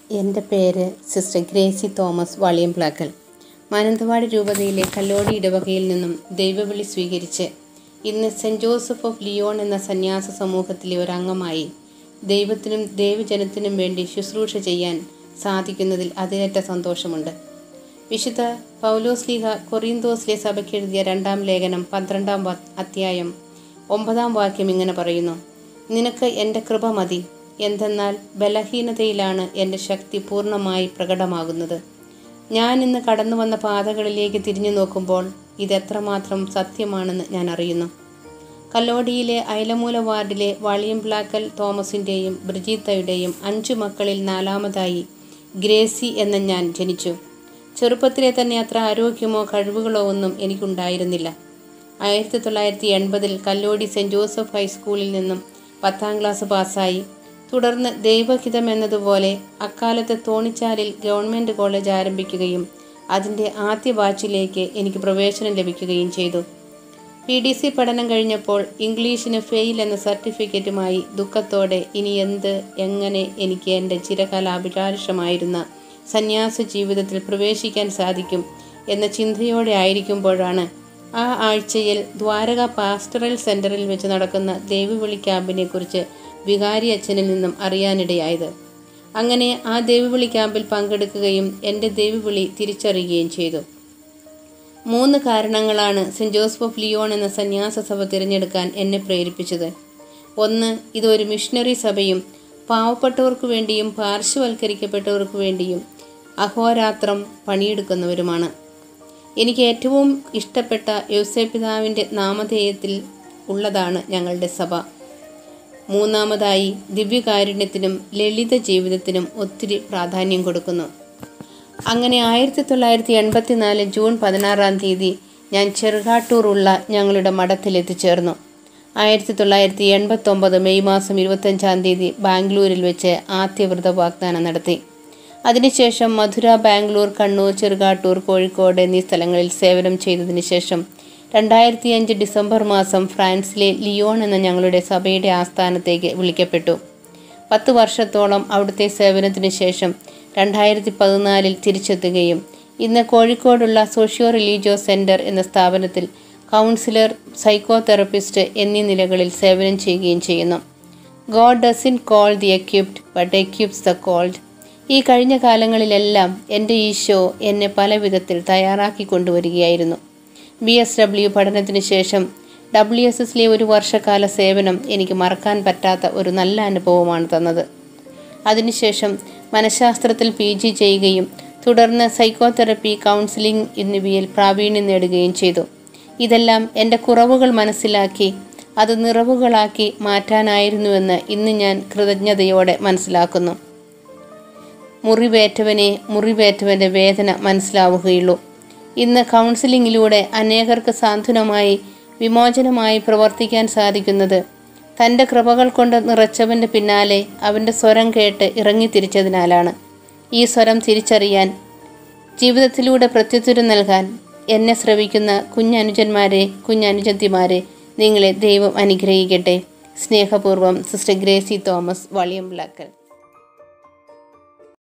എൻ്റെ പേര് sister Gracy Thomas Valiyamplackal Mananthavady രൂപതയിലെ കല്ലോടി ഇടവകയിൽ നിന്നും ദൈവവിളി സ്വീകരിച്ച് ഇന്ന് സെൻറ് ജോസഫ് ഓഫ് ലിയോൺ എന്ന സന്യാസ സമൂഹത്തിലെ ഒരംഗമായി ദൈവത്തിനും ദൈവജനത്തിനും വേണ്ടി ശുശ്രൂഷ ചെയ്യാൻ സാധിക്കുന്നതിൽ അതിനേറ്റ സന്തോഷമുണ്ട് വിശുദ്ധ പൗലോസ് ലീഹ കൊറിന്തോസിലെ സഭയ്ക്ക് എഴുതിയ രണ്ടാം ലേഖനം പന്ത്രണ്ടാം വാ- അധ്യായം ഒമ്പതാം വാക്യം ഇങ്ങനെ പറയുന്നു നിനക്ക് എൻ്റെ കൃപ മതി എന്തെന്നാൽ ബലഹീനതയിലാണ് എൻ്റെ ശക്തി പൂർണ്ണമായി പ്രകടമാകുന്നത് ഞാൻ ഇന്ന് കടന്നു വന്ന പാതകളിലേക്ക് തിരിഞ്ഞു നോക്കുമ്പോൾ ഇതെത്രമാത്രം സത്യമാണെന്ന് ഞാൻ അറിയുന്നു കല്ലോടിയിലെ അയലമൂല വാർഡിലെ വാളിയംപ്ലാക്കൽ തോമസിൻ്റെയും ബ്രിജീത്തയുടെയും അഞ്ചു മക്കളിൽ നാലാമതായി ഗ്രേസി എന്ന ഞാൻ ജനിച്ചു ചെറുപ്പത്തിലെ തന്നെ അത്ര ആരോഗ്യമോ കഴിവുകളോ ഒന്നും എനിക്കുണ്ടായിരുന്നില്ല ആയിരത്തി തൊള്ളായിരത്തി എൺപതിൽ കല്ലോടി സെൻറ് ജോസഫ് ഹൈസ്കൂളിൽ നിന്നും പത്താം ക്ലാസ് പാസ്സായി തുടർന്ന് ദൈവഹിതം എന്നതുപോലെ അക്കാലത്ത് തോണിച്ചാലിൽ ഗവൺമെൻറ് കോളേജ് ആരംഭിക്കുകയും അതിൻ്റെ ആദ്യ ബാച്ചിലേക്ക് എനിക്ക് പ്രവേശനം ലഭിക്കുകയും ചെയ്തു പി ഡി സി പഠനം കഴിഞ്ഞപ്പോൾ ഇംഗ്ലീഷിന് ഫെയിൽ എന്ന സർട്ടിഫിക്കറ്റുമായി ദുഃഖത്തോടെ ഇനി എന്ത് എങ്ങനെ എനിക്ക് എൻ്റെ ചിരകാലാഭിലാഷമായിരുന്ന സന്യാസ ജീവിതത്തിൽ പ്രവേശിക്കാൻ സാധിക്കും എന്ന ചിന്തയോടെ ആയിരിക്കുമ്പോഴാണ് ആ ആഴ്ചയിൽ ദ്വാരക പാസ്റ്ററൽ സെൻറ്ററിൽ വെച്ച് നടക്കുന്ന ദൈവവിളി ക്യാമ്പിനെ കുറിച്ച് വികാരി അച്ഛനിൽ നിന്നും അറിയാനിടയായത് അങ്ങനെ ആ ദൈവവിളി ക്യാമ്പിൽ പങ്കെടുക്കുകയും എൻ്റെ ദൈവവിളി തിരിച്ചറിയുകയും ചെയ്തു മൂന്ന് കാരണങ്ങളാണ് സെൻറ് ജോസഫ് ഓഫ് ലിയോൺ എന്ന സന്യാസ സഭ തിരഞ്ഞെടുക്കാൻ എന്നെ പ്രേരിപ്പിച്ചത് ഒന്ന് ഇതൊരു മിഷണറി സഭയും പാവപ്പെട്ടവർക്ക് വേണ്ടിയും പാർശ്വവൽക്കരിക്കപ്പെട്ടവർക്ക് വേണ്ടിയും അഹോരാത്രം പണിയെടുക്കുന്നവരുമാണ് എനിക്ക് ഏറ്റവും ഇഷ്ടപ്പെട്ട യോസേപിതാവിൻ്റെ നാമധേയത്തിൽ ഉള്ളതാണ് ഞങ്ങളുടെ സഭ മൂന്നാമതായി ദിവ്യകാരുണ്യത്തിനും ലളിത ജീവിതത്തിനും ഒത്തിരി പ്രാധാന്യം കൊടുക്കുന്നു അങ്ങനെ ആയിരത്തി തൊള്ളായിരത്തി എൺപത്തിനാല് ജൂൺ പതിനാറാം തീയതി ഞാൻ ചെറുകാട്ടൂറുള്ള ഞങ്ങളുടെ മഠത്തിൽ എത്തിച്ചേർന്നു ആയിരത്തി തൊള്ളായിരത്തി എൺപത്തൊമ്പത് മെയ് മാസം ഇരുപത്തഞ്ചാം തീയതി ബാംഗ്ലൂരിൽ വെച്ച് ആദ്യ വ്രത വാഗ്ദാനം നടത്തി അതിനുശേഷം മധുര ബാംഗ്ലൂർ കണ്ണൂർ ചെറുകാട്ടൂർ കോഴിക്കോട് എന്നീ സ്ഥലങ്ങളിൽ സേവനം ചെയ്തതിനു ശേഷം രണ്ടായിരത്തി അഞ്ച് ഡിസംബർ മാസം ഫ്രാൻസിലെ ലിയോൺ എന്ന ഞങ്ങളുടെ സഭയുടെ ആസ്ഥാനത്തേക്ക് വിളിക്കപ്പെട്ടു പത്ത് വർഷത്തോളം അവിടുത്തെ സേവനത്തിന് ശേഷം രണ്ടായിരത്തി പതിനാലിൽ തിരിച്ചെത്തുകയും ഇന്ന് കോഴിക്കോടുള്ള സോഷ്യോ റിലീജിയോസ് സെൻറ്റർ എന്ന സ്ഥാപനത്തിൽ കൗൺസിലർ സൈക്കോ തെറപ്പിസ്റ്റ് എന്നീ നിലകളിൽ സേവനം ചെയ്യുകയും ചെയ്യുന്നു God doesn't call the equipped but equips the called ഈ കഴിഞ്ഞ കാലങ്ങളിലെല്ലാം എൻ്റെ ഈശോ എന്നെ പല വിധത്തിൽ തയ്യാറാക്കി കൊണ്ടുവരികയായിരുന്നു ബി എസ് ഡബ്ല്യു പഠനത്തിന് ശേഷം ഡബ്ല്യു എസ് എസിലെ ഒരു വർഷക്കാല സേവനം എനിക്ക് മറക്കാൻ പറ്റാത്ത ഒരു നല്ല അനുഭവമാണ് തന്നത് അതിനുശേഷം മനഃശാസ്ത്രത്തിൽ പി ജി ചെയ്യുകയും തുടർന്ന് സൈക്കോതെറപ്പി കൗൺസിലിംഗ് എന്നിവയിൽ പ്രാവീണ്യം നേടുകയും ചെയ്തു ഇതെല്ലാം എൻ്റെ കുറവുകൾ മനസ്സിലാക്കി അത് നിറവുകളാക്കി മാറ്റാനായിരുന്നുവെന്ന് ഇന്ന് ഞാൻ കൃതജ്ഞതയോടെ മനസ്സിലാക്കുന്നു മുറിവേറ്റവനെ മുറിവേറ്റവൻ്റെ വേദന മനസ്സിലാവുകയുള്ളൂ ഇന്ന് കൗൺസിലിങ്ങിലൂടെ അനേകർക്ക് സാന്ത്വനമായി വിമോചനമായി പ്രവർത്തിക്കാൻ സാധിക്കുന്നത് തൻ്റെ കൃപകൾ കൊണ്ട് നിറച്ചവൻ്റെ പിന്നാലെ അവൻ്റെ സ്വരം കേട്ട് ഇറങ്ങിത്തിരിച്ചതിനാലാണ് ഈ സ്വരം തിരിച്ചറിയാൻ ജീവിതത്തിലൂടെ പ്രത്യുത്തരം നൽകാൻ എന്നെ ശ്രവിക്കുന്ന കുഞ്ഞനുജന്മാരെ കുഞ്ഞനുജത്തിമാരെ നിങ്ങളെ ദൈവം അനുഗ്രഹിക്കട്ടെ സ്നേഹപൂർവ്വം സിസ്റ്റർ ഗ്രേസി തോമസ് വളിയംബ്ലാക്കൽ